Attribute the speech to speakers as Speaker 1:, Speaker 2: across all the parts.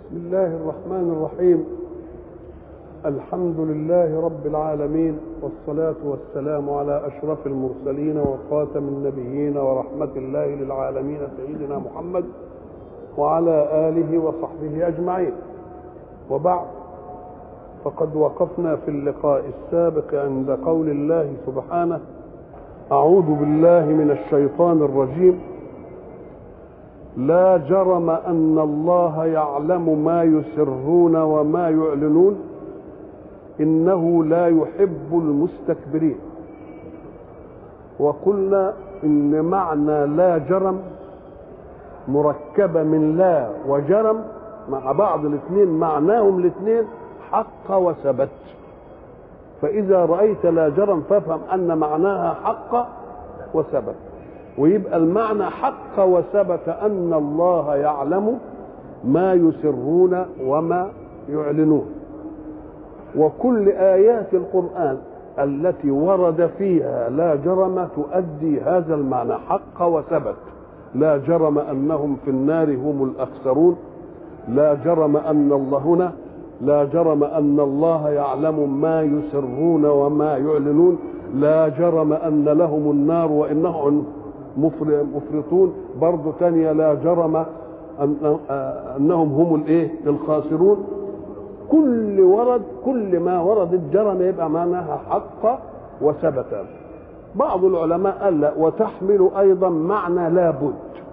Speaker 1: بسم الله الرحمن الرحيم الحمد لله رب العالمين والصلاة والسلام على أشرف المرسلين وخاتم النبيين ورحمة الله للعالمين سيدنا محمد وعلى آله وصحبه أجمعين وبعد فقد وقفنا في اللقاء السابق عند قول الله سبحانه أعوذ بالله من الشيطان الرجيم لا جرم ان الله يعلم ما يسرون وما يعلنون انه لا يحب المستكبرين وقلنا ان معنى لا جرم مركبه من لا وجرم مع بعض الاثنين معناهم الاثنين حق وثبت فاذا رايت لا جرم فافهم ان معناها حق وثبت ويبقى المعنى حق وثبت ان الله يعلم ما يسرون وما يعلنون وكل ايات القران التي ورد فيها لا جرم تؤدي هذا المعنى حق وثبت لا جرم انهم في النار هم الاخسرون لا جرم ان الله هنا لا جرم ان الله يعلم ما يسرون وما يعلنون لا جرم ان لهم النار وانهم مفرطون برضه تانية لا جرم أن أنهم هم الإيه الخاسرون كل ورد كل ما ورد الجرم يبقى معناها حق وثبت بعض العلماء قال لا وتحمل أيضا معنى لا بد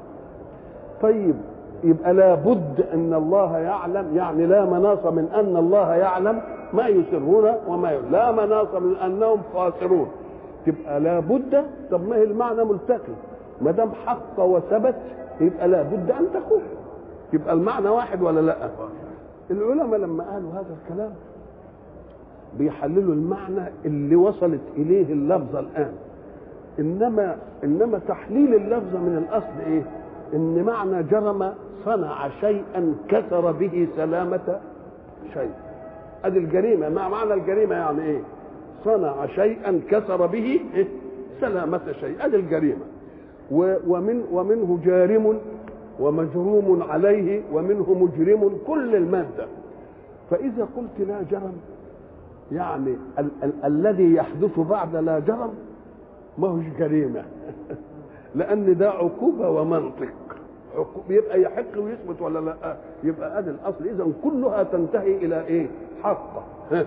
Speaker 1: طيب يبقى لا بد أن الله يعلم يعني لا مناص من أن الله يعلم ما يسرون وما يعلم لا مناص من أنهم خاسرون تبقى لابد طب ما هي المعنى ملتقي ما دام حق وثبت يبقى لابد ان تكون يبقى المعنى واحد ولا لا العلماء لما قالوا هذا الكلام بيحللوا المعنى اللي وصلت اليه اللفظه الان انما انما تحليل اللفظه من الاصل ايه ان معنى جرم صنع شيئا كسر به سلامه شيء ادي الجريمه ما معنى الجريمه يعني ايه صنع شيئا كسر به سلامة شيء هذه الجريمة ومن ومنه جارم ومجروم عليه ومنه مجرم كل المادة فإذا قلت لا جرم يعني ال- ال- الذي يحدث بعد لا جرم ما هوش جريمة لأن ده عقوبة ومنطق عقوبة يبقى يحق ويثبت ولا لا يبقى ادي الاصل اذا كلها تنتهي الى ايه حق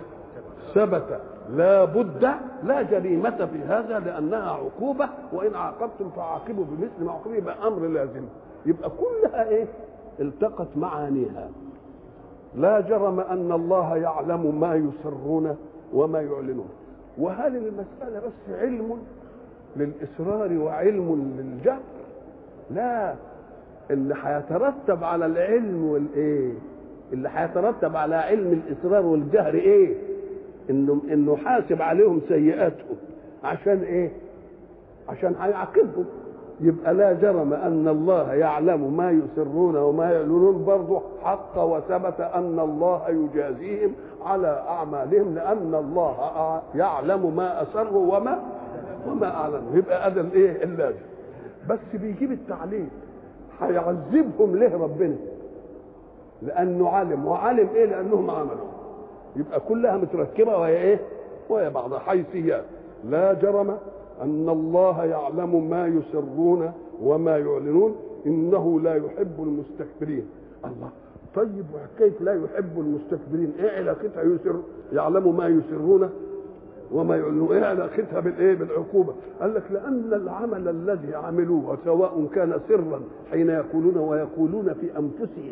Speaker 1: ثبت لا بد لا جريمة في هذا لأنها عقوبة وإن عاقبتم فعاقبوا بمثل ما عاقبوا يبقى أمر لازم يبقى كلها إيه؟ التقت معانيها لا جرم أن الله يعلم ما يسرون وما يعلنون وهل المسألة بس علم للإسرار وعلم للجهر لا اللي هيترتب على العلم والإيه اللي هيترتب على علم الإسرار والجهر إيه انه انه حاسب عليهم سيئاتهم عشان ايه عشان هيعاقبهم يبقى لا جرم ان الله يعلم ما يسرون وما يعلنون برضه حق وثبت ان الله يجازيهم على اعمالهم لان الله يعلم ما اسروا وما وما اعلنوا يبقى هذا الايه اللازم بس بيجيب التعليل هيعذبهم ليه ربنا لانه علم وعلم ايه لانهم عملوا يبقى كلها متركبه وهي ايه؟ وهي بعضها حيثيات لا جرم ان الله يعلم ما يسرون وما يعلنون انه لا يحب المستكبرين الله طيب وكيف لا يحب المستكبرين ايه علاقتها يسر يعلم ما يسرون وما يعلنون ايه علاقتها بالايه بالعقوبه قال لك لان العمل الذي عملوه سواء كان سرا حين يقولون ويقولون في انفسهم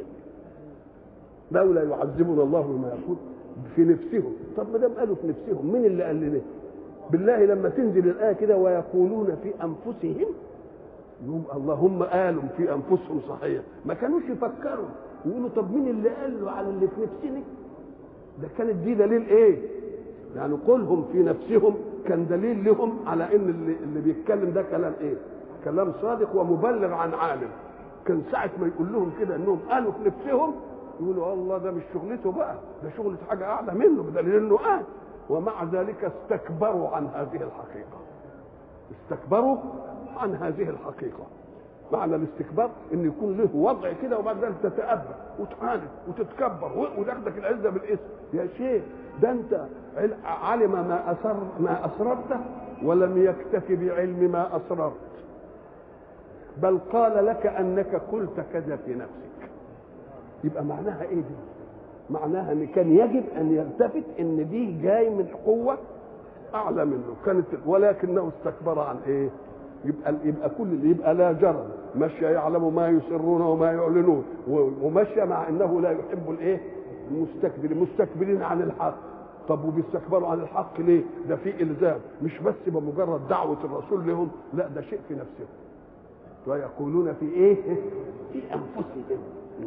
Speaker 1: لولا يعذبنا الله بما يقول في نفسهم طب ما دام قالوا في نفسهم مين اللي قال لنا بالله لما تنزل الايه كده ويقولون في انفسهم يقول اللهم قالوا في انفسهم صحيح ما كانوش يفكروا يقولوا طب مين اللي قال له على اللي في نفسنا ده كانت دي دليل ايه يعني قولهم في نفسهم كان دليل لهم على ان اللي, اللي بيتكلم ده كلام ايه كلام صادق ومبلغ عن عالم كان ساعه ما يقول لهم كده انهم قالوا في نفسهم يقولوا الله ده مش شغلته بقى ده شغلة حاجة أعلى منه بدليل إنه قال ومع ذلك استكبروا عن هذه الحقيقة استكبروا عن هذه الحقيقة معنى الاستكبار ان يكون له وضع كده وبعد ذلك تتأبى وتعاند وتتكبر وتاخدك العزه بالاسم يا شيخ ده انت علم ما اسر ما اسررته ولم يكتف بعلم ما اسررت بل قال لك انك قلت كذا في نفسك يبقى معناها ايه دي معناها ان كان يجب ان يلتفت ان دي جاي من قوه اعلى منه كانت ولكنه استكبر عن ايه يبقى يبقى كل اللي يبقى لا جرم مشى يعلم ما يسرون وما يعلنون ومشى مع انه لا يحب الايه المستكبرين مستكبرين عن الحق طب وبيستكبروا عن الحق ليه ده في الزام مش بس بمجرد دعوه الرسول لهم لا ده شيء في نفسهم ويقولون في ايه في انفسهم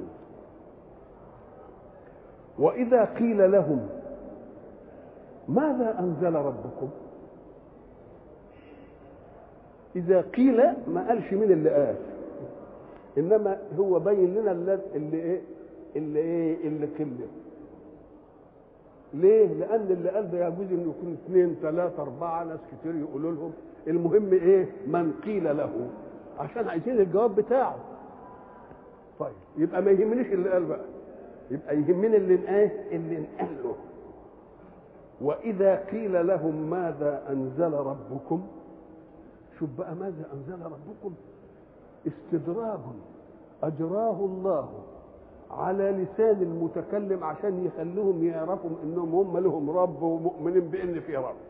Speaker 1: واذا قيل لهم ماذا انزل ربكم اذا قيل ما قالش مين اللي قال انما هو بين لنا اللي ايه اللي ايه اللي قله ليه لان اللي قال ده يجوز انه يكون اثنين ثلاثه اربعه ناس كتير يقولوا لهم المهم ايه من قيل له عشان عايزين الجواب بتاعه طيب يبقى ما يهمنيش اللي قال بقى يبقى يهمني اللي ايه اللي انقال له واذا قيل لهم ماذا انزل ربكم شوف بقى ماذا انزل ربكم استدراج اجراه الله على لسان المتكلم عشان يخليهم يعرفوا انهم هم لهم رب ومؤمنين بان في رب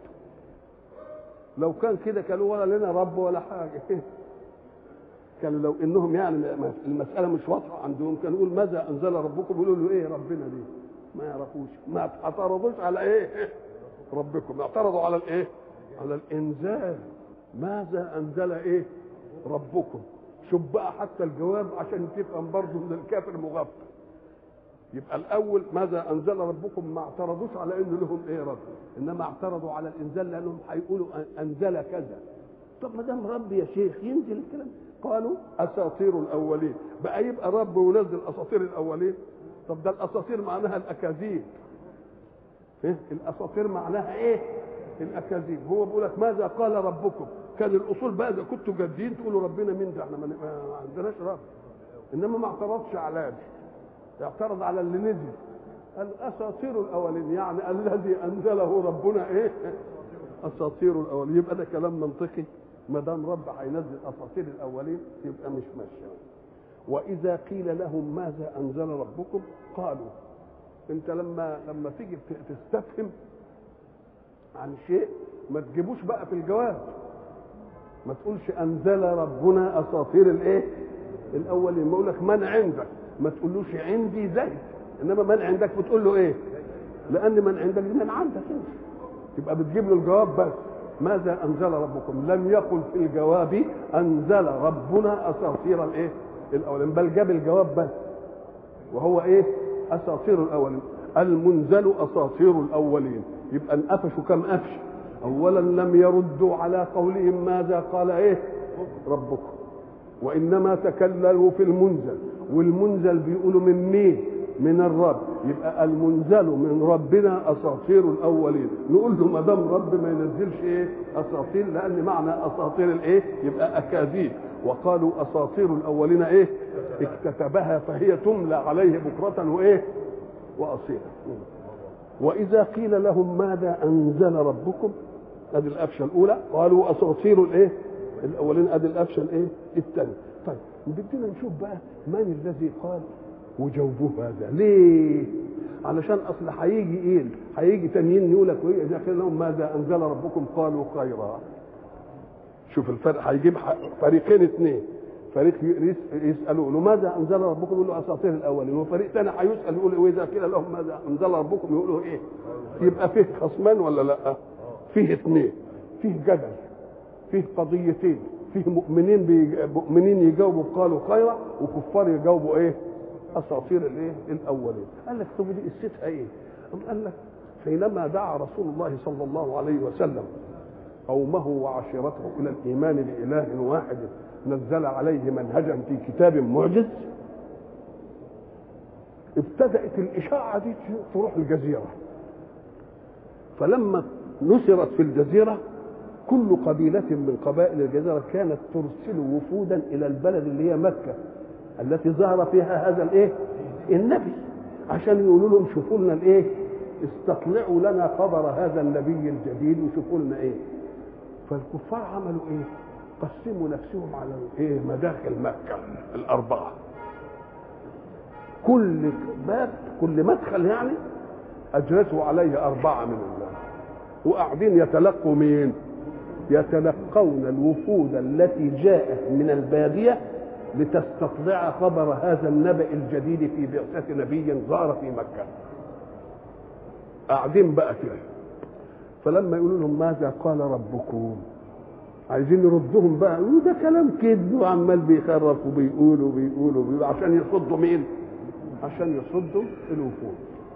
Speaker 1: لو كان كده كانوا ولا لنا رب ولا حاجه كانوا لو انهم يعني المساله مش واضحه عندهم كانوا يقول ماذا انزل ربكم يقولوا له ايه ربنا دي ما يعرفوش ما اعترضوش على ايه ربكم اعترضوا على الايه على الانزال ماذا انزل ايه ربكم شوف بقى حتى الجواب عشان تفهم برضه ان الكافر مغفل يبقى الاول ماذا انزل ربكم ما اعترضوش على انه لهم ايه رب انما اعترضوا على الانزال لانهم هيقولوا انزل كذا طب ما دام رب يا شيخ ينزل الكلام قالوا اساطير الاولين بقى يبقى رب ونزل اساطير الاولين طب ده الاساطير معناها الاكاذيب إيه؟ الاساطير معناها ايه الاكاذيب هو بيقول لك ماذا قال ربكم كان الاصول بقى اذا كنتوا جادين تقولوا ربنا مين ده احنا ما عندناش رب انما ما اعترضش على ده اعترض على اللي نزل قال اساطير الاولين يعني الذي انزله ربنا ايه اساطير الاولين يبقى ده كلام منطقي ما دام رب هينزل اساطير الاولين يبقى مش ماشي واذا قيل لهم ماذا انزل ربكم قالوا انت لما لما تيجي تستفهم عن شيء ما تجيبوش بقى في الجواب ما تقولش انزل ربنا اساطير الايه الاولين ما اقول لك من عندك ما تقولوش عندي زيد انما من عندك بتقول له ايه لان من عندك من عندك انت يبقى بتجيب له الجواب بس ماذا انزل ربكم لم يقل في الجواب انزل ربنا اساطير الايه الاولين بل جاب الجواب بس وهو ايه اساطير الاولين المنزل اساطير الاولين يبقى انقفشوا كم قفش اولا لم يردوا على قولهم ماذا قال ايه ربكم وانما تكللوا في المنزل والمنزل بيقولوا من مين من الرب يبقى المنزل من ربنا اساطير الاولين نقول له ما دام رب ما ينزلش ايه اساطير لان معنى اساطير الايه يبقى اكاذيب وقالوا اساطير الاولين ايه اكتتبها فهي تملى عليه بكره وايه واصيلا واذا قيل لهم ماذا انزل ربكم ادي القفشه الاولى قالوا اساطير الايه الاولين ادي القفشه الايه الثانيه طيب بدنا نشوف بقى من الذي قال وجوبه هذا ليه علشان اصل هيجي ايه هيجي تانيين يقول لك ايه اذا قيل لهم ماذا انزل ربكم قالوا خيرا شوف الفرق هيجيب فريقين اثنين فريق يسالوا له ماذا انزل ربكم يقول له اساطير الاولين وفريق ثاني هيسال يقول واذا قيل لهم ماذا انزل ربكم يقولوا ايه يبقى فيه خصمان ولا لا فيه اثنين فيه جدل فيه قضيتين فيه مؤمنين بي... مؤمنين يجاوبوا قالوا خيرا وكفار يجاوبوا ايه اساطير الايه الاولين قال لك طب دي قصتها ايه أم قال لك حينما دعا رسول الله صلى الله عليه وسلم قومه وعشيرته الى الايمان باله واحد نزل عليه منهجا في كتاب معجز ابتدات الاشاعه دي تروح الجزيره فلما نشرت في الجزيره كل قبيلة من قبائل الجزيرة كانت ترسل وفودا إلى البلد اللي هي مكة التي ظهر فيها هذا الإيه؟ النبي عشان يقولوا لهم شوفوا لنا الإيه؟ استطلعوا لنا خبر هذا النبي الجديد وشوفوا لنا إيه؟ فالكفار عملوا إيه؟ قسموا نفسهم على إيه؟ مداخل مكة الأربعة كل باب كل مدخل يعني أجلسوا عليه أربعة من الله وقاعدين يتلقوا مين؟ يتلقون الوفود التي جاءت من البادية لتستطلع خبر هذا النبأ الجديد في بعثة نبي ظهر في مكة قاعدين بقى كده فلما يقولوا لهم ماذا قال ربكم عايزين يردهم بقى يقولوا ده كلام كذب وعمال بيخرف وبيقول وبيقول وبيقول عشان يصدوا مين؟ عشان يصدوا الوفود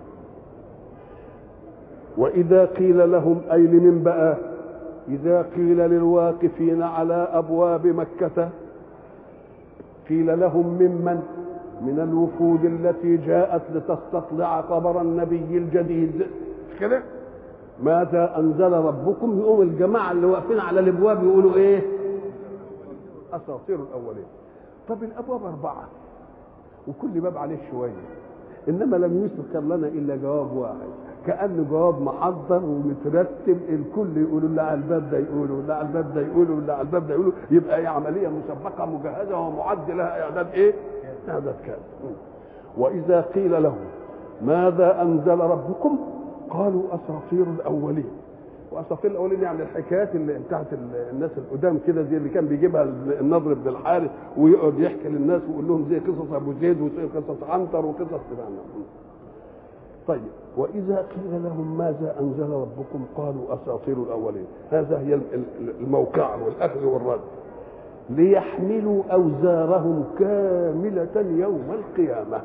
Speaker 1: وإذا قيل لهم أي لمن بقى إذا قيل للواقفين على أبواب مكة قيل لهم ممن من الوفود التي جاءت لتستطلع خبر النبي الجديد مش كده ماذا أنزل ربكم يقوم الجماعة اللي واقفين على الأبواب يقولوا إيه أساطير الأولين طب الأبواب أربعة وكل باب عليه شوية إنما لم يذكر لنا إلا جواب واحد كأنه جواب محضر ومترتب الكل يقولوا اللي على الباب ده يقولوا اللي على الباب ده يقولوا اللي على الباب ده يقولوا يبقى هي عملية مسبقة مجهزة ومعد لها إعداد إيه؟ إعداد كامل وإذا قيل لهم ماذا أنزل ربكم؟ قالوا أساطير الأولين وأساطير الأولين يعني الحكايات اللي بتاعت الناس القدام كده زي اللي كان بيجيبها النضر بن الحارث ويقعد يحكي للناس ويقول لهم زي قصص أبو زيد وزي قصص عنتر وقصص كده طيب وإذا قيل لهم ماذا أنزل ربكم قالوا أساطير الأولين هذا هي الموقعة والأخذ والرد ليحملوا أوزارهم كاملة يوم القيامة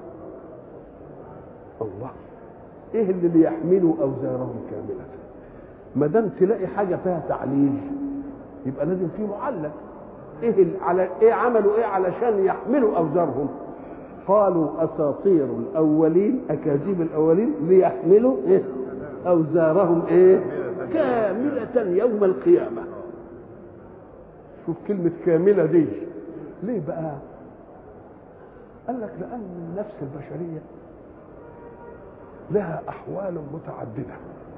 Speaker 1: الله إيه اللي ليحملوا أوزارهم كاملة ما دام تلاقي حاجة فيها تعليل يبقى لازم في معلق ايه على ايه عملوا ايه علشان يحملوا اوزارهم قالوا اساطير الاولين اكاذيب الاولين ليحملوا ايه اوزارهم ايه كامله يوم القيامه شوف كلمه كامله دي ليه بقى قال لك لان النفس البشريه لها احوال متعدده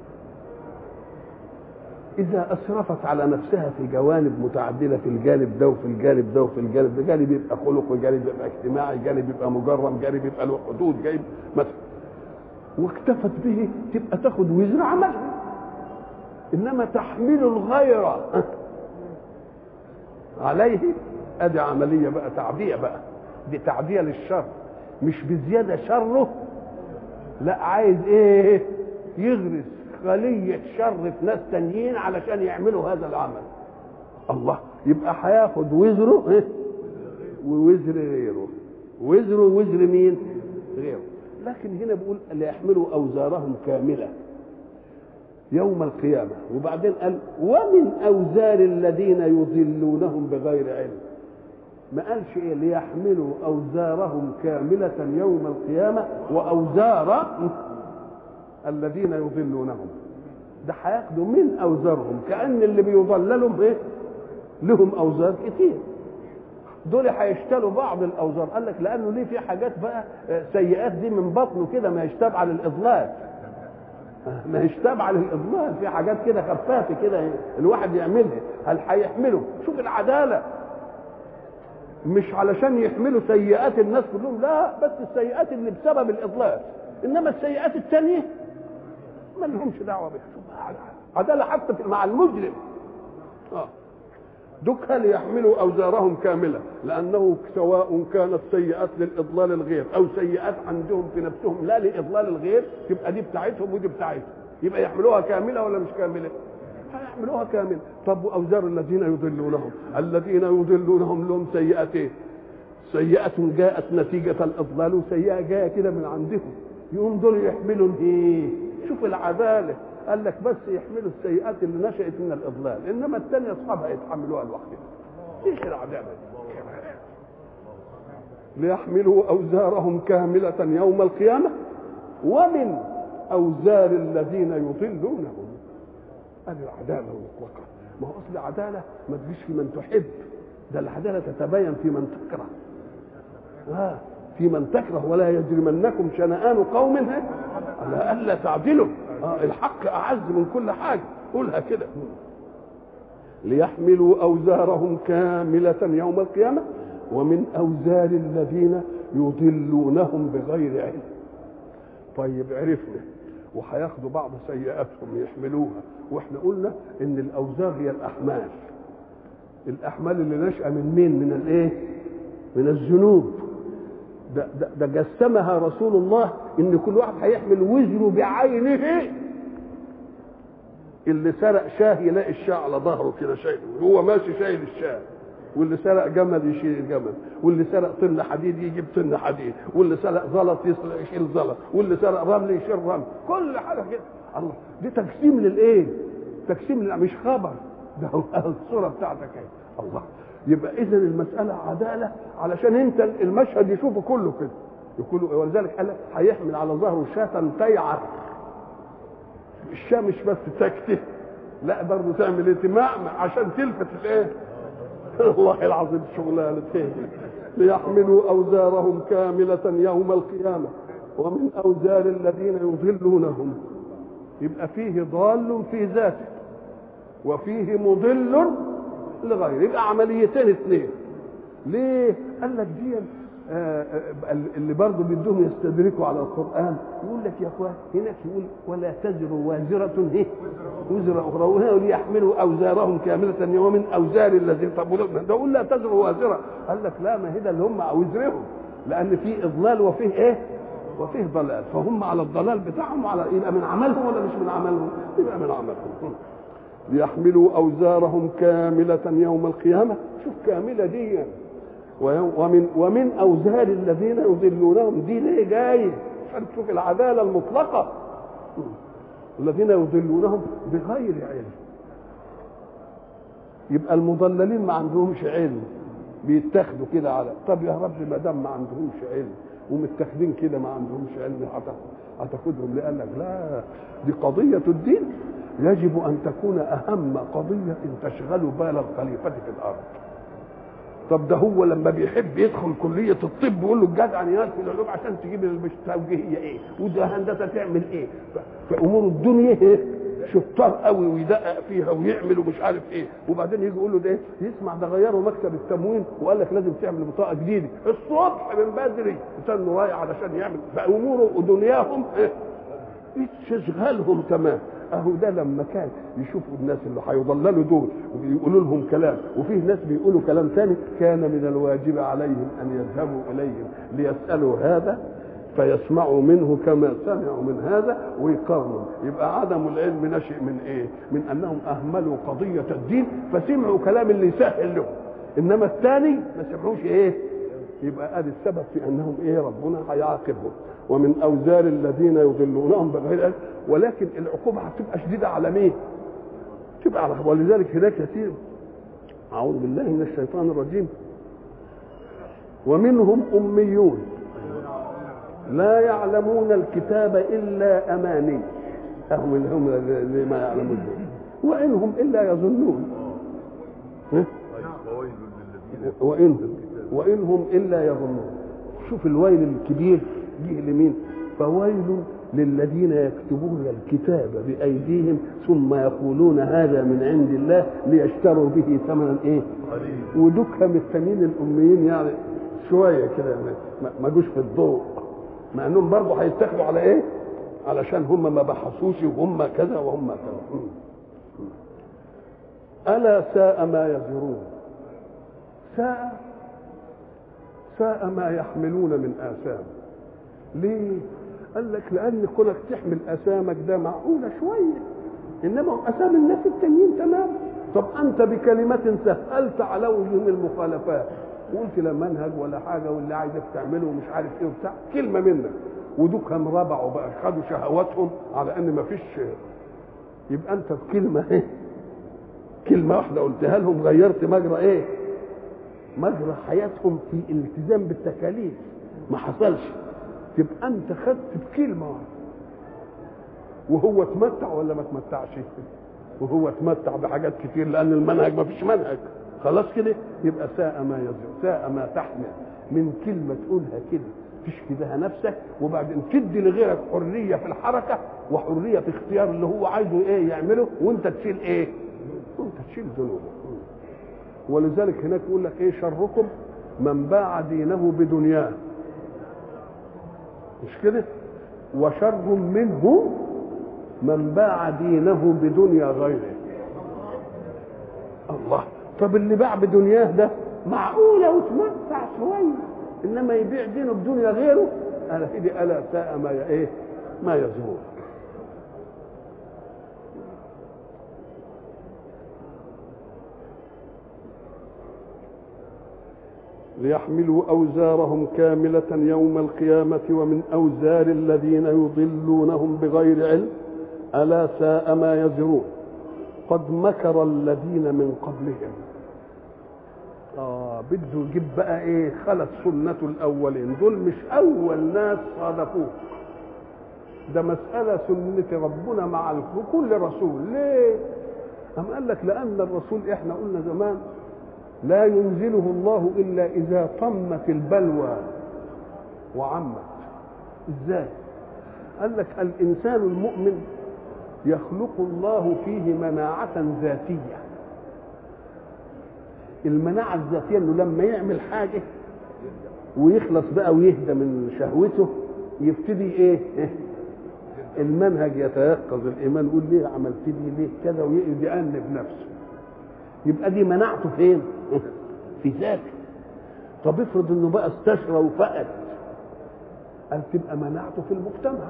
Speaker 1: إذا أسرفت على نفسها في جوانب متعددة في الجانب ده وفي الجانب ده وفي الجانب ده جانب يبقى خلق وجانب يبقى اجتماعي جانب يبقى مجرم جانب يبقى له حدود جانب مثلا واكتفت به تبقى تاخد وزر عملها إنما تحمل الغير عليه ادي عمليه بقى تعديه بقى دي تعديه للشر مش بزياده شره لا عايز ايه يغرس خلية شر في ناس تانيين علشان يعملوا هذا العمل الله يبقى هياخد وزره إيه؟ ووزر غيره وزره وزر مين غيره لكن هنا بيقول ليحملوا اوزارهم كامله يوم القيامة وبعدين قال ومن أوزار الذين يضلونهم بغير علم ما قالش إيه ليحملوا أوزارهم كاملة يوم القيامة وأوزار الذين يضلونهم ده هياخدوا من اوزارهم كان اللي بيضللهم ايه لهم اوزار كتير دول هيشتروا بعض الاوزار قال لك لانه ليه في حاجات بقى سيئات دي من بطنه كده ما يشتاب على الاضلال ما يشتاب على الاضلال في حاجات كده خفافه كده الواحد يعملها هل هيحمله شوف العداله مش علشان يحملوا سيئات الناس كلهم لا بس السيئات اللي بسبب الاضلال انما السيئات الثانيه ما لهمش دعوه بها عداله حتى مع المجرم اه دك ليحملوا اوزارهم كامله لانه سواء كانت سيئات للاضلال الغير او سيئات عندهم في نفسهم لا لاضلال الغير تبقى دي بتاعتهم ودي بتاعتهم يبقى يحملوها كامله ولا مش كامله؟ هيحملوها كامله طب واوزار الذين يضلونهم الذين يضلونهم لهم سيئات ايه؟ سيئة جاءت نتيجة الإضلال وسيئة جاية كده من عندهم يقوم دول يحملوا ايه؟ شوف العدالة قال لك بس يحملوا السيئات اللي نشأت من الإضلال إنما الثانية أصحابها يتحملوها لوحدهم ايش العدالة ليحملوا أوزارهم كاملة يوم القيامة ومن أوزار الذين يضلونهم هذه العدالة المطلقة ما هو اصل العداله ما تجيش في من تحب ده العداله تتبين في من تكره آه في من تكره ولا يجرمنكم شنآن قوم على الا تعدلوا آه الحق اعز من كل حاجه قولها كده ليحملوا اوزارهم كامله يوم القيامه ومن اوزار الذين يضلونهم بغير علم طيب عرفنا وهياخدوا بعض سيئاتهم يحملوها واحنا قلنا ان الاوزار هي الاحمال الاحمال اللي نشأ من مين من الايه من الذنوب ده, ده, ده جسمها رسول الله ان كل واحد هيحمل وزره بعينه اللي سرق شاه يلاقي الشاه على ظهره كده شايل هو ماشي شايل الشاه واللي سرق جمل يشيل الجمل واللي سرق طن حديد يجيب طن حديد واللي سرق زلط يشيل زلط واللي سرق رمل يشيل رمل كل حاجه كده الله دي تقسيم للايه تقسيم لل... مش خبر ده الصوره بتاعتك ايه الله يبقى اذا المساله عداله علشان انت المشهد يشوفه كله كده يقول ولذلك قال هيحمل على ظهره شاة تيعر الشاة مش بس تكتف لا برضه تعمل ايه تمعمع عشان تلفت الايه الله العظيم شغلانه ليحملوا اوزارهم كامله يوم القيامه ومن اوزار الذين يضلونهم يبقى فيه ضال في ذاته وفيه مضل لغيره يبقى عمليتين اثنين ليه قال لك دي آه اللي برضه بدهم يستدركوا على القران يقول لك يا اخوان هناك يقول ولا تزر وازره ايه وزر اخرى وهنا ليحملوا اوزارهم كامله يوم اوزار الذين طب ده يقول لا تزر وازره قال لك لا ما هي ده اللي هم وزرهم لان في اضلال وفيه ايه وفيه ضلال فهم على الضلال بتاعهم على يبقى من عملهم ولا مش من عملهم يبقى من عملهم ليحملوا اوزارهم كامله يوم القيامه شوف كامله دي ومن ومن اوزار الذين يضلونهم دي ليه جاي عشان تشوف العداله المطلقه الذين يضلونهم بغير علم يبقى المضللين ما عندهمش علم بيتاخدوا كده على طب يا رب ما دام ما عندهمش علم ومتاخدين كده ما عندهمش علم هتاخدهم ليه قال لك لا دي قضيه الدين يجب ان تكون اهم قضيه ان تشغل بال الخليفه في الارض طب ده هو لما بيحب يدخل كليه الطب يقول له الجدع ينال في العلوم عشان تجيب التوجيهيه ايه وده هندسه تعمل ايه في امور الدنيا ايه شطار قوي ويدقق فيها ويعمل ومش عارف ايه وبعدين يجي يقول له ده ايه يسمع ده غيروا مكتب التموين وقال لك لازم تعمل بطاقه جديده الصبح من بدري استنوا رايح علشان يعمل فاموره ودنياهم ايه تشغلهم تمام اهو ده لما كان يشوفوا الناس اللي هيضللوا دول ويقولوا لهم كلام وفيه ناس بيقولوا كلام ثاني كان من الواجب عليهم ان يذهبوا اليهم ليسالوا هذا فيسمعوا منه كما سمعوا من هذا ويقارنوا يبقى عدم العلم نشئ من ايه من انهم اهملوا قضيه الدين فسمعوا كلام اللي يسهل لهم انما الثاني ما سمعوش ايه يبقى ادي السبب في انهم ايه ربنا هيعاقبهم ومن اوزار الذين يضلونهم بغير علم ولكن العقوبه هتبقى شديده على مين؟ تبقى على ولذلك هناك كثير اعوذ بالله من الشيطان الرجيم ومنهم اميون لا يعلمون الكتاب الا اماني هم اللي هم اللي ما يعلمون وانهم الا يظنون وانهم وانهم الا يظنون شوف الويل الكبير جه لمين فويل للذين يكتبون الكتاب بأيديهم ثم يقولون هذا من عند الله ليشتروا به ثمنا ايه ودكهم التانيين الأميين يعني شوية كده ما جوش في الضوء مع انهم برضه هيتاخدوا على ايه علشان هم ما بحثوش وهم كذا وهم كذا ألا ساء ما يزرون ساء ساء ما يحملون من آثام ليه؟ قال لك لأن كونك تحمل أسامك ده معقولة شوية إنما أسام الناس التانيين تمام طب أنت بكلمة سهلت عليهم المخالفات وقلت لا منهج ولا حاجة واللي عايزك تعمله ومش عارف إيه وبتاع كلمة منك ودوكهم ربعوا بقى خدوا شهواتهم على إن مفيش يبقى أنت بكلمة إيه؟ كلمة واحدة قلتها لهم غيرت مجرى إيه؟ مجرى حياتهم في الالتزام بالتكاليف ما حصلش تبقى انت خدت بكلمه واحده وهو تمتع ولا ما تمتعش وهو اتمتع بحاجات كتير لان المنهج ما فيش منهج خلاص كده يبقى ساء ما يزر ساء ما تحمل من كلمه تقولها كده تشفي بها نفسك وبعدين تدي لغيرك حريه في الحركه وحريه في اختيار اللي هو عايزه ايه يعمله وانت تشيل ايه؟ وانت تشيل ذنوبه ولذلك هناك يقول لك ايه شركم من باع دينه بدنياه مش كده؟ وشر منه من باع دينه بدنيا غيره الله طب اللي باع بدنياه ده معقوله وتمتع شويه انما يبيع دينه بدنيا غيره انا ايدي الا ساء ما ايه ما يزور ليحملوا أوزارهم كاملة يوم القيامة ومن أوزار الذين يضلونهم بغير علم ألا ساء ما يزرون قد مكر الذين من قبلهم آه بده يجيب بقى إيه خلت سنة الأولين دول مش أول ناس صادفوه ده مسألة سنة ربنا مع كل رسول ليه؟ أم قال لك لأن الرسول إحنا قلنا زمان لا ينزله الله الا اذا طمت البلوى وعمت ازاي قال لك الانسان المؤمن يخلق الله فيه مناعة ذاتية المناعة الذاتية انه لما يعمل حاجة ويخلص بقى ويهدى من شهوته يبتدي ايه المنهج يتيقظ الايمان يقول ليه عملت دي ليه كذا ويقعد يأنب نفسه يبقى دي مناعته فين؟ في ذاته طب افرض انه بقى استشرى وفقد قال تبقى مناعته في المجتمع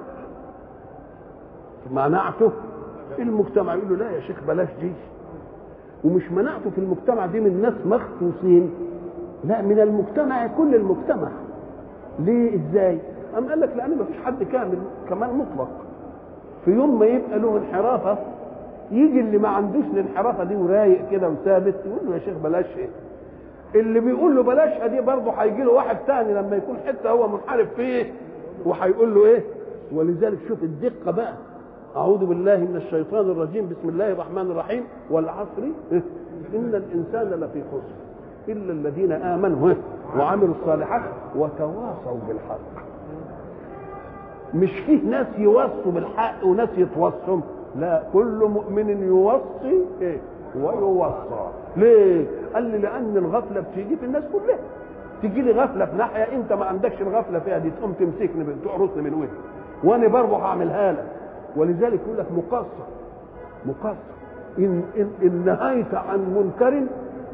Speaker 1: مناعته في المجتمع يقول له لا يا شيخ بلاش دي ومش مناعته في المجتمع دي من ناس مخصوصين لا من المجتمع كل المجتمع ليه ازاي أم قال لك لأن ما فيش حد كامل كمال مطلق في يوم ما يبقى له انحرافة يجي اللي ما عندوش الانحرافة دي ورايق كده وثابت يقول له يا شيخ بلاش ايه اللي بيقول له بلاشها دي برضه هيجي له واحد تاني لما يكون حته هو منحرف فيه وهيقول له ايه ولذلك شوف الدقه بقى اعوذ بالله من الشيطان الرجيم بسم الله الرحمن الرحيم والعصر ان الانسان لفي خسر الا الذين امنوا وعملوا الصالحات وتواصوا بالحق مش فيه ناس يوصوا بالحق وناس يتوصوا لا كل مؤمن يوصي ايه ويوصى ليه قال لي لان الغفله بتيجي في الناس كلها تيجي لي غفله في ناحيه انت ما عندكش الغفله فيها دي تقوم تمسكني تقرصني من وجهي وانا برضه هعملها لك ولذلك يقول لك مقصر مقصر إن, إن, إن نهيت عن منكر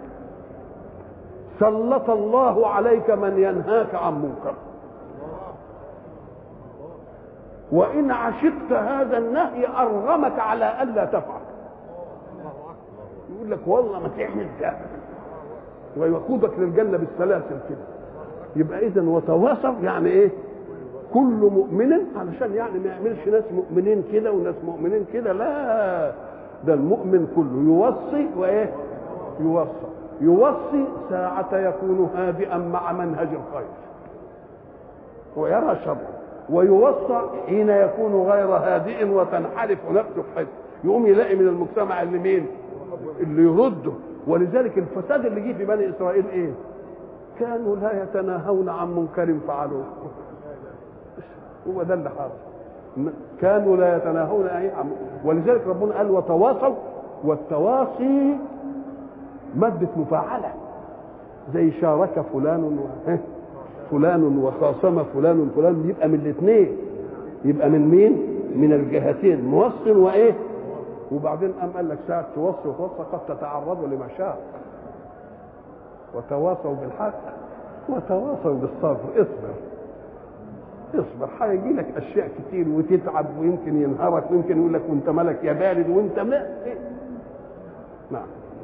Speaker 1: سلط الله عليك من ينهاك عن منكر وإن عشقت هذا النهي أرغمك على ألا تفعل يقول لك والله ما تعمل ده ويقودك للجنة بالسلاسل كده يبقى إذا وتواصل يعني إيه كل مؤمن علشان يعني ما يعملش ناس مؤمنين كده وناس مؤمنين كده لا ده المؤمن كله يوصي وايه يوصى يوصي ساعة يكون هادئا مع منهج الخير ويرى شر ويوصى حين يكون غير هادئ وتنحرف نفسه حد يقوم يلاقي من المجتمع اللي مين اللي يرده ولذلك الفساد اللي جه في بني اسرائيل ايه كانوا لا يتناهون عن منكر فعلوه هو ده اللي حاصل كانوا لا يتناهون اي عن ولذلك ربنا قال وتواصوا والتواصي مادة مفاعلة زي شارك فلان و... فلان وخاصم فلان فلان يبقى من الاثنين يبقى من مين؟ من الجهتين موصل وايه؟ وبعدين قام قال لك ساعة توصي وتوصى قد تتعرضوا لمشاق وتواصوا بالحق وتواصوا بالصبر اصبر اصبر هيجي لك اشياء كتير وتتعب ويمكن ينهارك ويمكن يقول لك وانت مالك يا بارد وانت ما نعم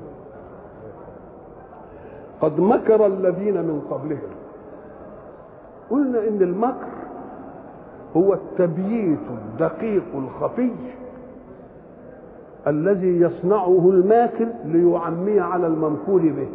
Speaker 1: قد مكر الذين من قبلهم قلنا ان المكر هو التبييت الدقيق الخفي الذي يصنعه الماكر ليعمي على الممكور به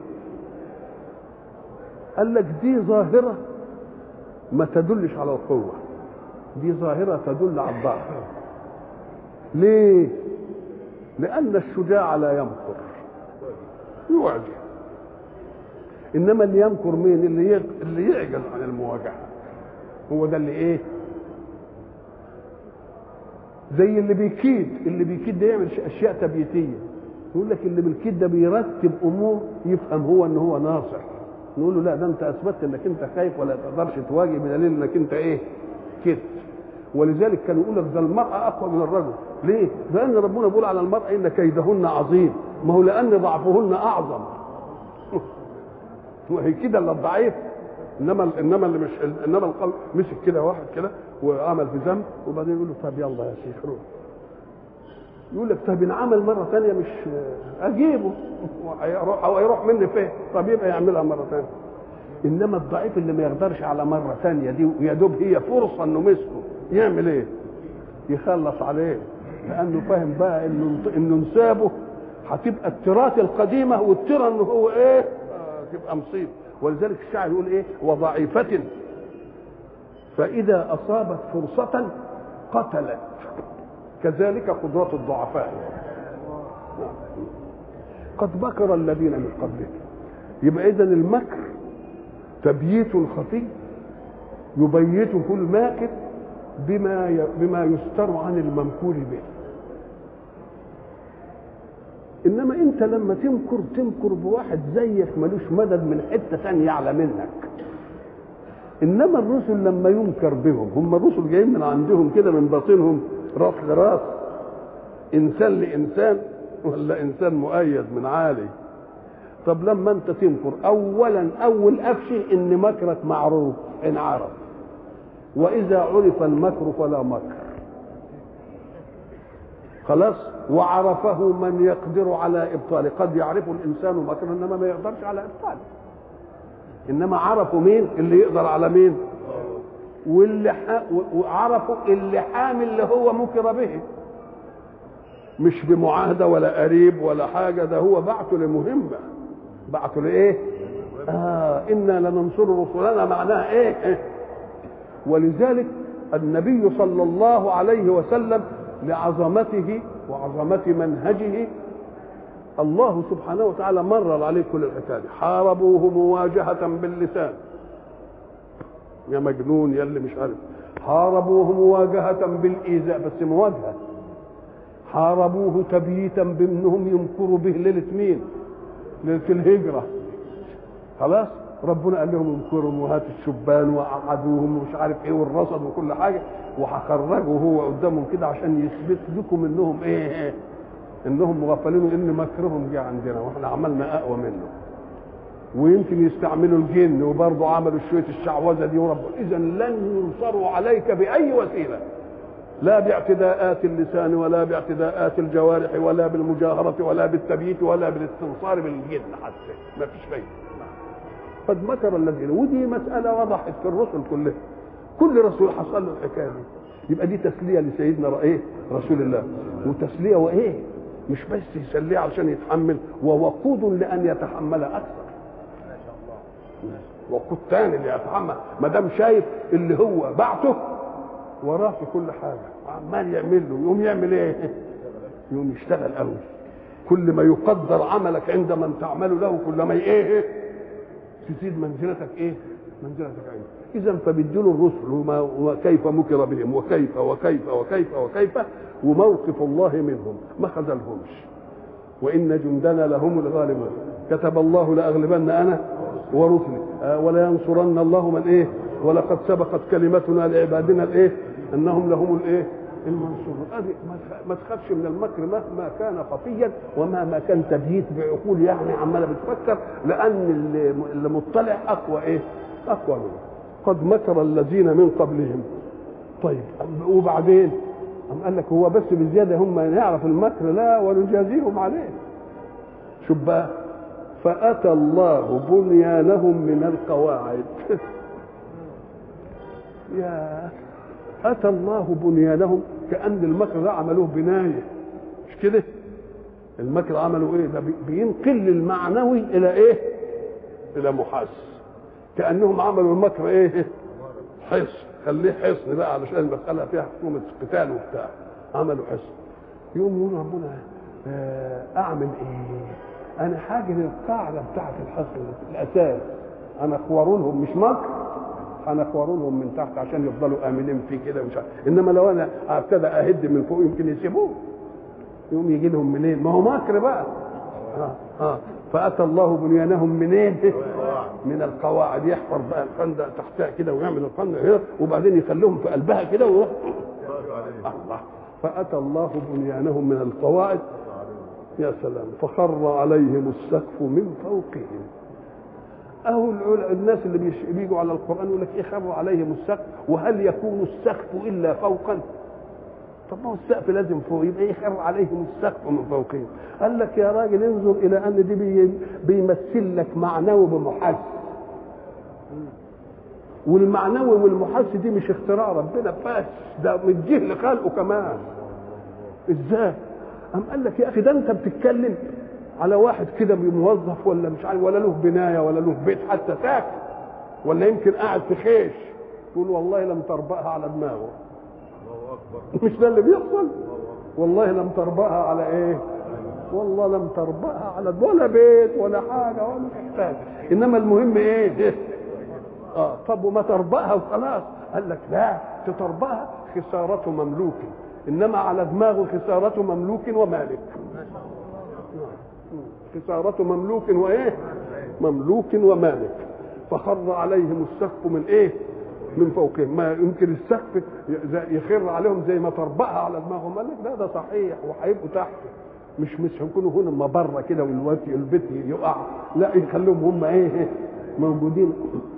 Speaker 1: قال لك دي ظاهره ما تدلش على القوة دي ظاهرة تدل على الضعف ليه لان الشجاع لا يمكر يواجه انما اللي يمكر مين اللي اللي يعجز عن المواجهه هو ده اللي ايه زي اللي بيكيد اللي بيكيد ده يعمل اشياء تبييتيه يقول لك اللي بالكيد ده بيرتب امور يفهم هو ان هو ناصح نقول له لا ده انت اثبتت انك انت خايف ولا تقدرش تواجه بدليل انك انت ايه كده ولذلك كانوا يقول لك ده المرأة أقوى من الرجل ليه؟ لأن ربنا بيقول على المرأة إن كيدهن عظيم ما هو لأن ضعفهن أعظم وهي كده اللي الضعيف انما انما اللي مش انما القلب مسك كده واحد كده وعمل في ذنب وبعدين يقول له طب يلا يا شيخ روح يقول لك طب انعمل مره ثانيه مش اجيبه هيروح او هيروح مني فين طب يبقى يعملها مره ثانيه انما الضعيف اللي ما يقدرش على مره ثانيه دي ويا دوب هي فرصه انه مسكه يعمل ايه؟ يخلص عليه لانه فاهم بقى انه انه انسابه هتبقى التراث القديمه والترى انه هو ايه؟ تبقى مصيبه ولذلك الشاعر يقول ايه وضعيفة فإذا أصابت فرصة قتلت كذلك قدرة الضعفاء قد مكر الذين من قبلهم يبقى إذا المكر تبييت خفي يبيته الماكر بما بما يستر عن الممكور به انما انت لما تمكر تمكر بواحد زيك ملوش مدد من حته ثانيه اعلى منك انما الرسل لما ينكر بهم هم الرسل جايين من عندهم كده من باطنهم راس لراس انسان لانسان ولا انسان مؤيد من عالي طب لما انت تنكر اولا اول افشي ان مكرك معروف ان عرف واذا عرف المكر فلا مكر خلاص وعرفه من يقدر على ابطاله قد يعرف الانسان مكرا انما ما يقدرش على ابطاله انما عرفوا مين اللي يقدر على مين واللي ح... وعرفوا اللي حامل اللي هو مكر به مش بمعاهده ولا قريب ولا حاجه ده هو بعته لمهمه بعته لايه آه إنا لننصر رسلنا معناها إيه؟, إيه ولذلك النبي صلى الله عليه وسلم لعظمته وعظمة منهجه الله سبحانه وتعالى مرر عليه كل الحكايه حاربوه مواجهة باللسان يا مجنون يا اللي مش عارف حاربوه مواجهة بالإيذاء بس مواجهة حاربوه تبييتا بانهم يمكروا به ليلة مين؟ ليلة الهجرة خلاص ربنا قال لهم انكروا وهات الشبان وقعدوهم ومش عارف ايه والرصد وكل حاجه وهخرجوا هو قدامهم كده عشان يثبت لكم انهم ايه, إيه انهم مغفلين وان مكرهم جه عندنا واحنا عملنا اقوى منه ويمكن يستعملوا الجن وبرضه عملوا شويه الشعوذه دي ورب اذا لن ينصروا عليك باي وسيله لا باعتداءات اللسان ولا باعتداءات الجوارح ولا بالمجاهرة ولا بالتبييت ولا بالاستنصار بالجن حتى ما فيش فايدة قد مكر الذين ودي مسألة وضحت في الرسل كلها كل رسول حصل له الحكاية دي يبقى دي تسلية لسيدنا ايه رسول الله وتسلية وايه مش بس يسليه عشان يتحمل ووقود لأن يتحمل أكثر وقود تاني اللي يتحمل ما دام شايف اللي هو بعته وراه في كل حاجة عمال يعمل له يقوم يعمل ايه يقوم يشتغل قوي كل ما يقدر عملك عند من تعمل له كل ما ايه تزيد منزلتك ايه منزلتك عنده اذا فبيدوا الرسل وما وكيف مكر بهم وكيف وكيف وكيف وكيف وموقف الله منهم ما خذلهمش وان جندنا لهم الغالبون كتب الله لاغلبن انا ورسلي آه ولا ينصرن الله من ايه ولقد سبقت كلمتنا لعبادنا الايه انهم لهم الايه المنصورون ما تخافش من المكر مهما كان خفيا ومهما كان تبييت بعقول يعني عماله بتفكر لان اللي مطلع اقوى ايه؟ اقوى منه قد مكر الذين من قبلهم طيب وبعدين أم قال لك هو بس بزياده هم يعرف المكر لا ونجازيهم عليه شوف بقى فأتى الله بنيانهم من القواعد يا أتى الله بنيانهم كأن المكر ده عملوه بناية مش كده المكر عملوا ايه ده بينقل المعنوي الى ايه الى محاس كانهم عملوا المكر ايه حصن خليه حصن بقى علشان المساله فيها حكومه قتال وبتاع عملوا حصن يقوم يقول ربنا آه، اعمل ايه انا حاجه للقاعده بتاعت الحصن الاساس انا اخورونهم مش مكر انا اخورونهم من تحت عشان يفضلوا امنين فيه كده مش عارف. انما لو انا ابتدى اهد من فوق يمكن يسيبوه يقوم يجي لهم منين ما هو مكر بقى اه اه فاتى الله بنيانهم منين من القواعد يحفر بقى الخندق تحتها كده ويعمل الخندق هنا وبعدين يخليهم في قلبها كده ويروح الله فاتى الله بنيانهم من القواعد يا سلام فخر عليهم السقف من فوقهم اهو العل- الناس اللي بيش- بيجوا على القران يقول لك ايه خر عليهم السقف وهل يكون السقف الا فوقا طب ما هو السقف لازم فوق يبقى ايه خر عليهم السقف من فوقهم قال لك يا راجل انظر الى ان دي بي- بيمثل لك معنوي بمحس والمعنوي والمحس دي مش اختراع ربنا بس ده مديه لخلقه كمان ازاي قام قال لك يا اخي ده انت بتتكلم على واحد كده موظف ولا مش عارف ولا له بنايه ولا له بيت حتى ساكن ولا يمكن قاعد في خيش تقول والله لم تربأها على دماغه مش ده اللي بيحصل والله لم تربأها على ايه والله لم تربأها على ولا بيت ولا حاجه ولا محتاج انما المهم ايه اه طب وما تربأها وخلاص قال لك لا تتربأها خسارة مملوك انما على دماغه خسارة مملوك ومالك خسارة مملوك وايه مملوك ومالك فخر عليهم السقف من ايه من فوقهم ما يمكن السقف يخر عليهم زي ما تربأها على دماغهم قال لك لا ده صحيح وهيبقوا تحت مش مش هيكونوا هنا مبره كده والوقت البيت يقع لا يخليهم هم ايه موجودين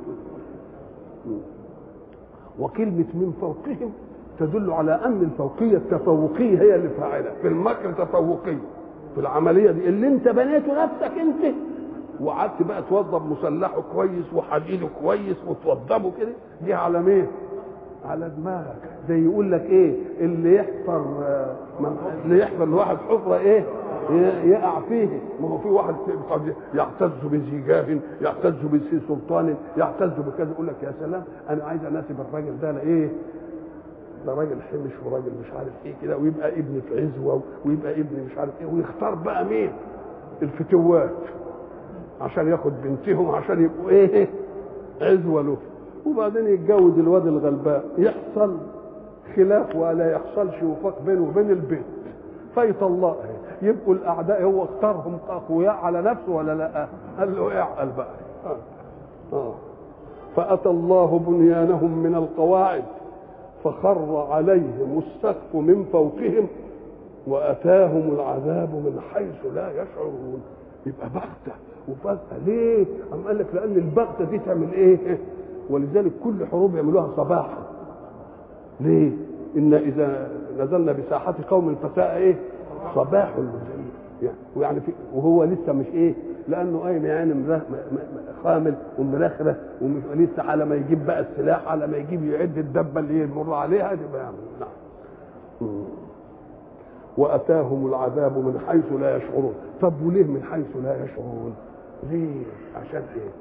Speaker 1: وكلمة من فوقهم تدل على أن الفوقية التفوقية هي اللي فاعلة في المكر تفوقية في العملية دي اللي أنت بنيته نفسك أنت وقعدت بقى توضب مسلحه كويس وحديده كويس وتوضبه كده دي على مين؟ على دماغك زي يقول لك ايه اللي يحفر آه، من- اللي يحفر لواحد حفره ايه ي- يقع فيه ما هو في واحد قد يعتز بذي جاه يعتز بذي سلطان يعتز بكذا يقول لك يا سلام انا عايز اناسب الراجل ده لايه ده راجل حمش وراجل مش عارف ايه كده ويبقى ابن في عزوه ويبقى ابن مش عارف ايه ويختار بقى مين الفتوات عشان ياخد بنتهم عشان يبقوا ايه عزوه له وبعدين يتجوز الواد الغلبان يحصل خلاف ولا يحصلش وفاق بينه وبين البيت فيطلقها يبقوا الاعداء هو اختارهم اقوياء على نفسه ولا لا قال له اعقل بقى آه. آه. فاتى الله بنيانهم من القواعد فخر عليهم السقف من فوقهم واتاهم العذاب من حيث لا يشعرون يبقى بغته وفجاه ليه؟ أم قال لك لان البغته دي تعمل ايه؟ ولذلك كل حروب يعملوها صباحا ليه؟ ان اذا نزلنا بساحه قوم فساء ايه؟ صباح المسلمين يعني ويعني في وهو لسه مش ايه؟ لانه قايم يعني مره- م- م- خامل ومرخره ومش لسه على ما يجيب بقى السلاح على ما يجيب يعد الدبه اللي يمر عليها دي بقى يعمل نعم مم. واتاهم العذاب من حيث لا يشعرون طب وليه من حيث لا يشعرون ليه عشان ايه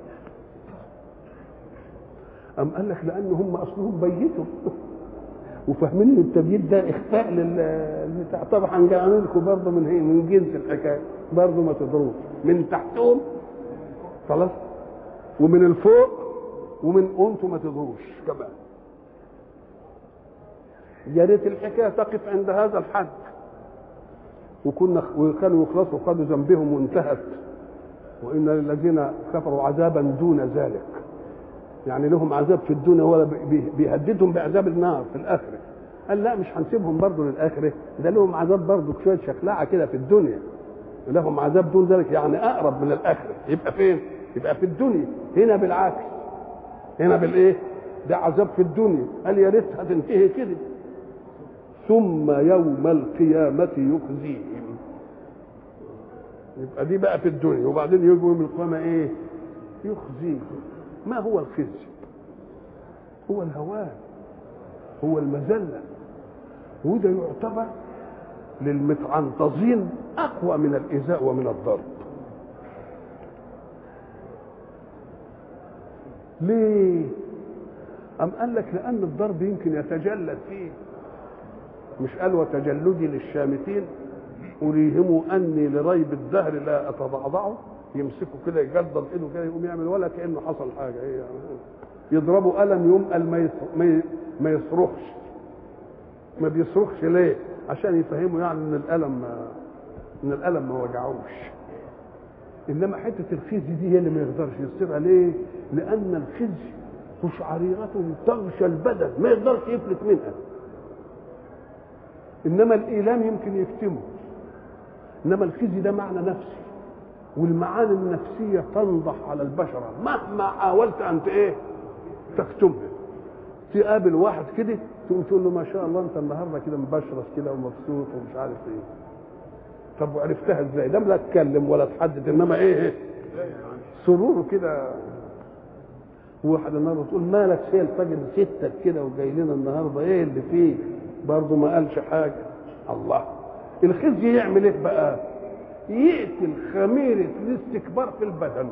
Speaker 1: أم قال لك لأن هم أصلهم بيتوا وفاهمين ان التبييت ده اخفاء للبتاع طبعا هنعمل لكم برضه من هي من جنس الحكايه برضه ما تضروش من تحتهم خلاص ومن الفوق ومن انتم ما تضروش كمان يا ريت الحكايه تقف عند هذا الحد وكنا وكانوا يخلصوا خدوا ذنبهم وانتهت وان للذين كفروا عذابا دون ذلك يعني لهم عذاب في الدنيا ولا بي- بيهددهم بعذاب النار في الاخره قال لا مش هنسيبهم برضه للاخره ده لهم عذاب برضه شويه شخلعه كده في الدنيا لهم عذاب دون ذلك يعني اقرب من الاخره يبقى فين يبقى في الدنيا هنا بالعكس هنا بالايه ده عذاب في الدنيا قال يا ريتها تنتهي كده ثم يوم القيامة يخزيهم يبقى دي بقى في الدنيا وبعدين يجوا يوم القيامة ايه يخزيهم ما هو الخزي هو الهوان هو المذلة وده يعتبر للمتعنطزين أقوى من الإيذاء ومن الضرب ليه أم قال لك لأن الضرب يمكن يتجلد فيه مش قال وتجلدي للشامتين أريهم أني لريب الدهر لا أتضعضعه يمسكه كده يجدد ايده كده يقوم يعمل ولا كأنه حصل حاجة إيه يعني يضربوا قلم يوم ما ما ما يصرخش ما بيصرخش ليه؟ عشان يفهموا يعني ان الالم ما ان الالم ما وجعوش انما حته الخزي دي هي اللي ما يقدرش يصيرها ليه؟ لان الخزي قشعريرة تغشى البدن ما يقدرش يفلت منها انما الايلام يمكن يكتمه انما الخزي ده معنى نفسي والمعاني النفسيه تنضح على البشره مهما حاولت ان ايه تكتمها تقابل واحد كده تقوم تقول له ما شاء الله انت النهارده كده مبشرش كده ومبسوط ومش عارف ايه طب وعرفتها ازاي ده لا اتكلم ولا تحدد انما ايه سروره كده واحد النهارده تقول مالك شايل طاجن ستك كده وجاي لنا النهارده ايه اللي فيه برضه ما قالش حاجه الله الخزي يعمل ايه بقى يقتل خميره الاستكبار في البدن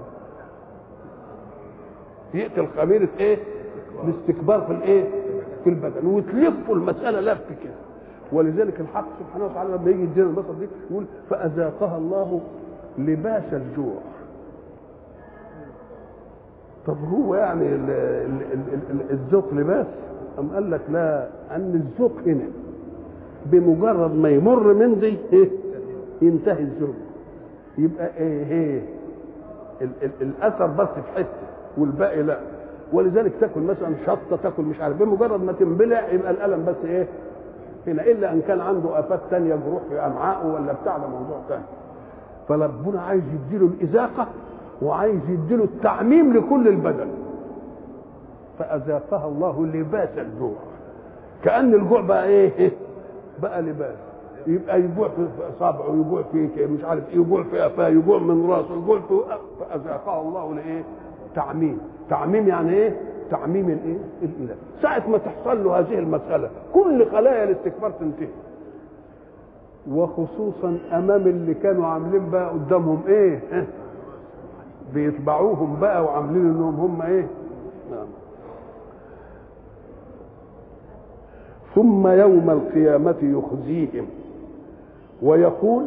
Speaker 1: يقتل خميره ايه الاستكبار في الايه في البدن وتلفوا المساله لف كده ولذلك الحق سبحانه وتعالى لما يجي يدينا البصر دي يقول فاذاقها الله لباس الجوع طب هو يعني ال- ال- ال- ال- الذوق لباس أم قال لك لا أن الذوق هنا بمجرد ما يمر من دي إيه؟ ينتهي الذوق يبقى ايه ايه ال- ال- الاثر بس في حته والباقي لا ولذلك تاكل مثلا شطه تاكل مش عارف بمجرد ما تنبلع يبقى الالم بس ايه هنا الا ان كان عنده افات تانية جروح في امعائه ولا بتاع ده موضوع تاني فربنا عايز يديله الاذاقه وعايز يديله التعميم لكل البدن فاذاقها الله لباس الجوع كان الجوع بقى ايه بقى لباس يبقى يجوع في اصابعه يجوع في مش عارف ايه يجوع في قفاه يجوع من راسه يجوع في فاذاقها الله لايه تعميم تعميم يعني ايه تعميم الايه الاله ساعه ما تحصل له هذه المساله كل خلايا الاستكبار تنتهي وخصوصا امام اللي كانوا عاملين بقى قدامهم ايه ها؟ بيتبعوهم بقى وعاملين انهم هم ايه نعم ثم يوم القيامة يخزيهم ويقول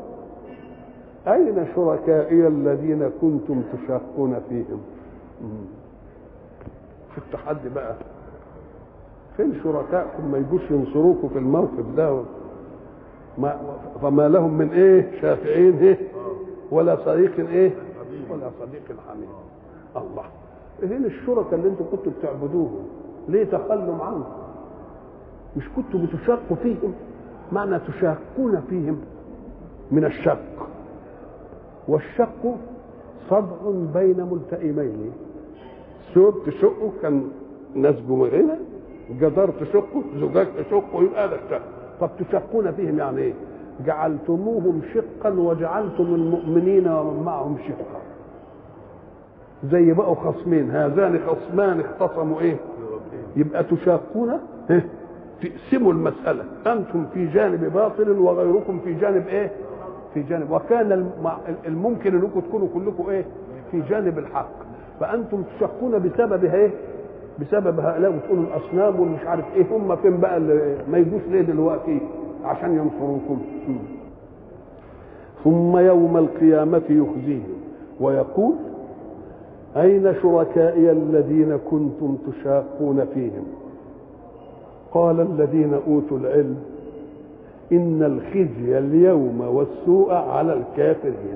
Speaker 1: أين شركائي الذين كنتم تشاقون فيهم مم. في التحدي بقى فين شركائكم ما يجوش ينصروكم في الموقف ده ما فما لهم من ايه شافعين ايه ولا صديق ايه ولا صديق حميد الله فين الشركاء اللي انتم كنتوا بتعبدوهم ليه تخلوا عنهم مش كنتوا بتشاقوا فيهم معنى تشاقون فيهم من الشق والشق صدع بين ملتئمين ثوب تشقه كان نسج هنا جدار تشقه زجاج تشقه يبقى هذا الشق طب تشقون فيهم يعني ايه جعلتموهم شقا وجعلتم المؤمنين ومن معهم شقا زي بقوا خصمين هذان خصمان اختصموا ايه يبقى تشاقون إيه؟ تقسموا المسألة أنتم في جانب باطل وغيركم في جانب إيه؟ في جانب وكان الم- الممكن أنكم تكونوا كلكم إيه؟ في جانب الحق فأنتم تشقون بسبب إيه؟ بسبب هؤلاء وتقولوا الأصنام والمش عارف إيه هم فين بقى اللي ما يجوش ليه دلوقتي عشان ينصروكم م. ثم يوم القيامة يخزيهم ويقول أين شركائي الذين كنتم تشاقون فيهم قال الذين اوتوا العلم ان الخزي اليوم والسوء على الكافرين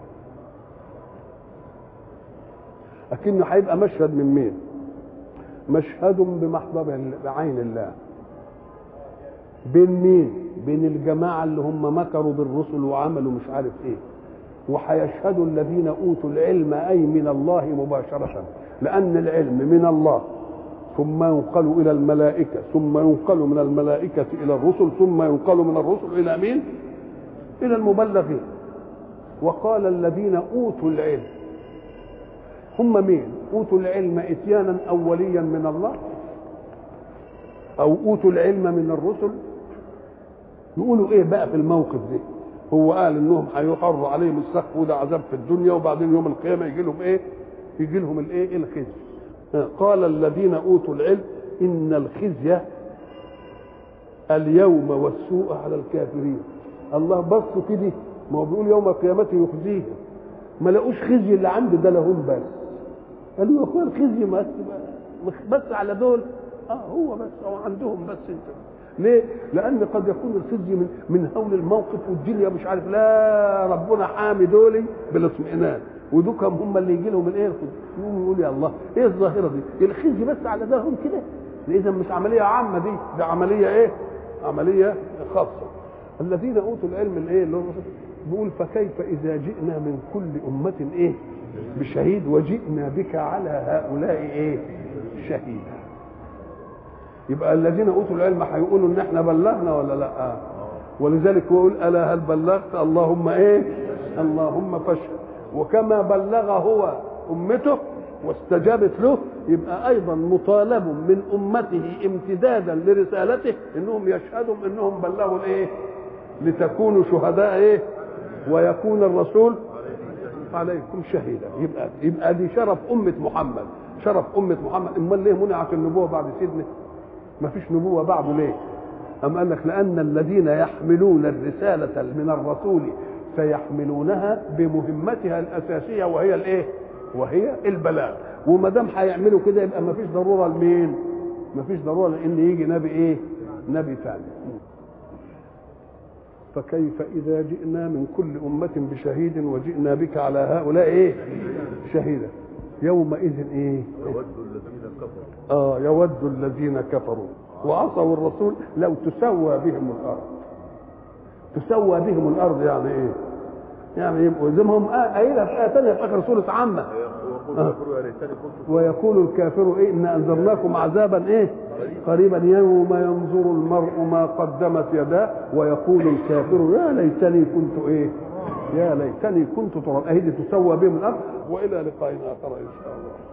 Speaker 1: لكنه هيبقى مشهد من مين مشهد بمحضر بعين الله بين مين بين الجماعة اللي هم مكروا بالرسل وعملوا مش عارف ايه وهيشهد الذين اوتوا العلم اي من الله مباشرة لان العلم من الله ثم ينقل الى الملائكه ثم ينقل من الملائكه الى الرسل ثم ينقل من الرسل الى مين الى المبلغين وقال الذين اوتوا العلم هم مين اوتوا العلم اتيانا اوليا من الله او اوتوا العلم من الرسل يقولوا ايه بقى في الموقف ده هو قال انهم هيقروا عليهم السقف وده عذاب في الدنيا وبعدين يوم القيامه يجي لهم ايه يجي لهم الايه الخزي قال الذين اوتوا العلم ان الخزي اليوم والسوء على الكافرين الله بصوا كده ما هو بيقول يوم القيامة يخزيهم ما لقوش خزي اللي عنده ده لهم بس قالوا يا اخويا الخزي بس بس على دول اه هو بس هو عندهم بس انت ليه؟ لأن قد يكون الخزي من من هول الموقف والدنيا مش عارف لا ربنا حامي دولي بالاطمئنان ودوكم هم اللي يجي لهم الايه يقوم يقول يا الله ايه الظاهره دي؟ الخزي بس على ده هم كده اذا مش عمليه عامه دي ده عمليه ايه؟ عمليه خاصه الذين اوتوا العلم الايه اللي هو بيقول فكيف اذا جئنا من كل امه ايه؟ بشهيد وجئنا بك على هؤلاء ايه؟ شهيدا يبقى الذين اوتوا العلم هيقولوا ان احنا بلغنا ولا لا ولذلك هو يقول الا هل بلغت اللهم ايه اللهم فاشهد وكما بلغ هو امته واستجابت له يبقى ايضا مطالب من امته امتدادا لرسالته انهم يشهدوا انهم بلغوا الايه لتكونوا شهداء ايه ويكون الرسول عليكم شهيدا يبقى يبقى دي شرف امه محمد شرف امه محمد امال ليه منعت النبوه بعد سيدنا ما فيش نبوة بعده ليه أم قال لك لأن الذين يحملون الرسالة من الرسول سيحملونها بمهمتها الأساسية وهي الإيه؟ وهي البلاغ وما دام هيعملوا كده يبقى ما فيش ضرورة لمين؟ ما فيش ضرورة لأن يجي نبي إيه؟ نبي ثاني فكيف إذا جئنا من كل أمة بشهيد وجئنا بك على هؤلاء إيه؟ شهيدا يومئذ إيه؟
Speaker 2: يود الذين كفروا
Speaker 1: اه يود الذين كفروا وعصوا الرسول لو تسوى بهم الارض تسوى بهم الارض يعني ايه؟ يعني يبقوا زي ما هم قايلها في ايه ثانيه في اخر سوره عامه
Speaker 2: ويقول الكفر يا ليتني كنت
Speaker 1: ويقول الكافر ايه ان انذرناكم عذابا ايه؟ قريبا يوم ينظر المرء ما قدمت يداه ويقول الكافر يا ليتني كنت ايه؟ يا ليتني كنت تراب اهي دي تسوى بهم الارض والى لقاء اخر ان شاء الله